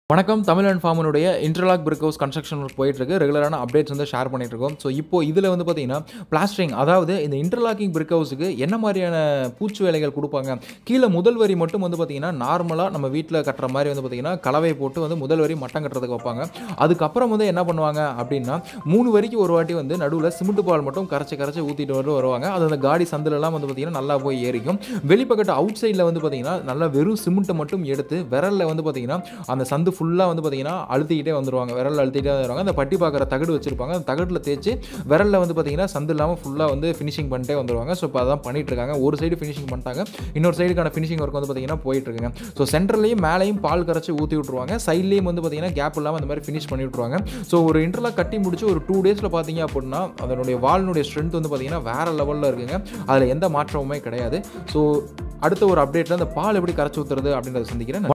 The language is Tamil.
வணக்கம் தமிழ் அண்ட் ஃபார்மனுடைய interlock brick house construction work போயிட்டு இருக்கு ரெகுலரான அப்டேட்ஸ் வந்து ஷேர் பண்ணிட்டு இருக்கோம் ஸோ இப்போ இதில் வந்து பார்த்தீங்கன்னா பிளாஸ்டரிங் அதாவது இந்த இன்டர்லாக்கிங் பிரிக் ஹவுஸுக்கு என்ன மாதிரியான பூச்சு வேலைகள் கொடுப்பாங்க கீழே முதல் வரி மட்டும் வந்து பார்த்தீங்கன்னா நார்மலாக நம்ம வீட்டில் கட்டுற மாதிரி வந்து பார்த்தீங்கன்னா கலவை போட்டு வந்து முதல் வரி மட்டம் கட்டுறதுக்கு வைப்பாங்க அதுக்கப்புறம் வந்து என்ன பண்ணுவாங்க அப்படின்னா மூணு வரிக்கு ஒரு வாட்டி வந்து நடுவில் சிமெண்ட் பால் மட்டும் கரைச்சி கரைச்சி ஊற்றிட்டு வந்து வருவாங்க அது அந்த காடி சந்திலெல்லாம் வந்து பார்த்தீங்கன்னா நல்லா போய் ஏறிக்கும் வெளிப்பக்கத்து அவுட் சைடில் வந்து பார்த்தீங்கன்னா நல்லா வெறும் சிமெண்ட்டை மட்டும் எடுத்து விரலில் வந்து பார்த்தீங்கன்னா அந்த சந்து ஃபுல்லாக வந்து பார்த்தீங்கன்னா அழுத்திக்கிட்டே வந்துருவாங்க விரலில் அழுத்திட்டே வருவாங்க அந்த பட்டி பார்க்குற தகடு வச்சிருப்பாங்க அந்த தகட்டில் தேய்ச்சி விரலில் வந்து பார்த்தீங்கன்னா சந்து இல்லாமல் ஃபுல்லாக வந்து ஃபினிஷிங் பண்ணிட்டே வந்துருவாங்க ஸோ இப்போ அதான் பண்ணிட்டு இருக்காங்க ஒரு சைடு ஃபினிஷிங் பண்ணிட்டாங்க இன்னொரு சைடுக்கான ஃபினிஷிங் ஒர்க் வந்து பார்த்தீங்கன்னா போயிட்டு இருக்குங்க ஸோ சென்டர்லையும் மேலேயும் பால் கரைச்சி ஊற்றி விட்ருவாங்க சைட்லேயும் வந்து பார்த்தீங்கன்னா கேப் இல்லாமல் அந்த மாதிரி ஃபினிஷ் பண்ணி விட்ருவாங்க ஸோ ஒரு இன்டர்லாக் கட்டி முடிச்சு ஒரு டூ டேஸில் பார்த்தீங்க அப்படின்னா அதனுடைய வால்னுடைய ஸ்ட்ரென்த் வந்து பார்த்தீங்கன்னா வேறு லெவலில் இருக்குங்க அதில் எந்த மாற்றமுமே கிடையாது ஸோ அடுத்த ஒரு அப்டேட்டில் அந்த பால் எப்படி கரைச்சி ஊற்றுறது அப்படின்றத சந்திக்கிறேன்